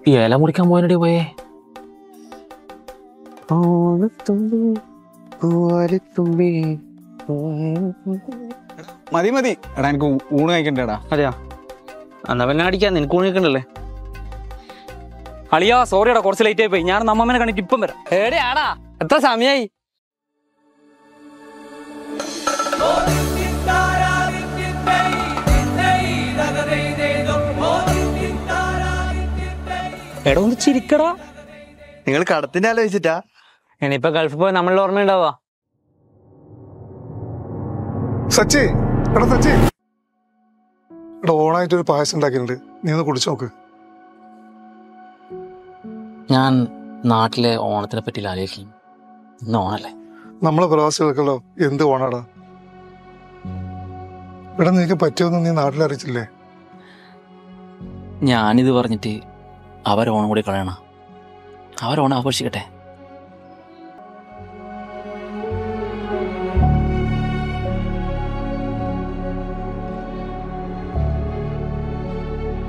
ഈ ഇല മുറിക്കാൻ പോയനടി പോയേ മതി മതി എടാ എനിക്ക് ഊണ് കഴിക്കണ്ടേടാ അതെയാ എന്നാ പിന്നെ അടിക്കാൻ നിനക്ക് ഊണിക്കണ്ടല്ലേ അളിയാ സോറിയടാ കുറച്ച് ലേറ്റ് ആയി പോയി ഞാൻ നമ്മമ്മനെ കണ്ടിട്ട് ഇപ്പം വരാം ഏടിയാടാ എത്ര സമയായി എടാ ഒന്ന് ചിരിക്കടാ നിങ്ങൾ കടത്തിന്റെ ആലോചിച്ചിട്ടാ ഇനിയിപ്പൊ ഗൾഫിൽ പോയി നമ്മളുടെ ഓർമ്മയുണ്ടാവുക സച്ചി എടാ സച്ചി എടാ ഓണായിട്ട് ഒരു പായസം ഉണ്ടാക്കിയിട്ടുണ്ട് നീ ഒന്ന് കുടിച്ചു നോക്ക് ഞാൻ നാട്ടിലെ ഓണത്തിനെ പറ്റി ആലോചിക്കും ഇന്ന് ഓണല്ലേ നമ്മളെ പ്രവാസികൾക്കല്ലോ എന്ത് ഓണാടാ ഇവിടെ നിനക്ക് പറ്റിയൊന്നും നീ നാട്ടിൽ അറിയിച്ചില്ലേ ഞാനിത് പറഞ്ഞിട്ട് അവർ ഓണം കൂടി കളയണ അവർ ഓണം ആഘോഷിക്കട്ടെ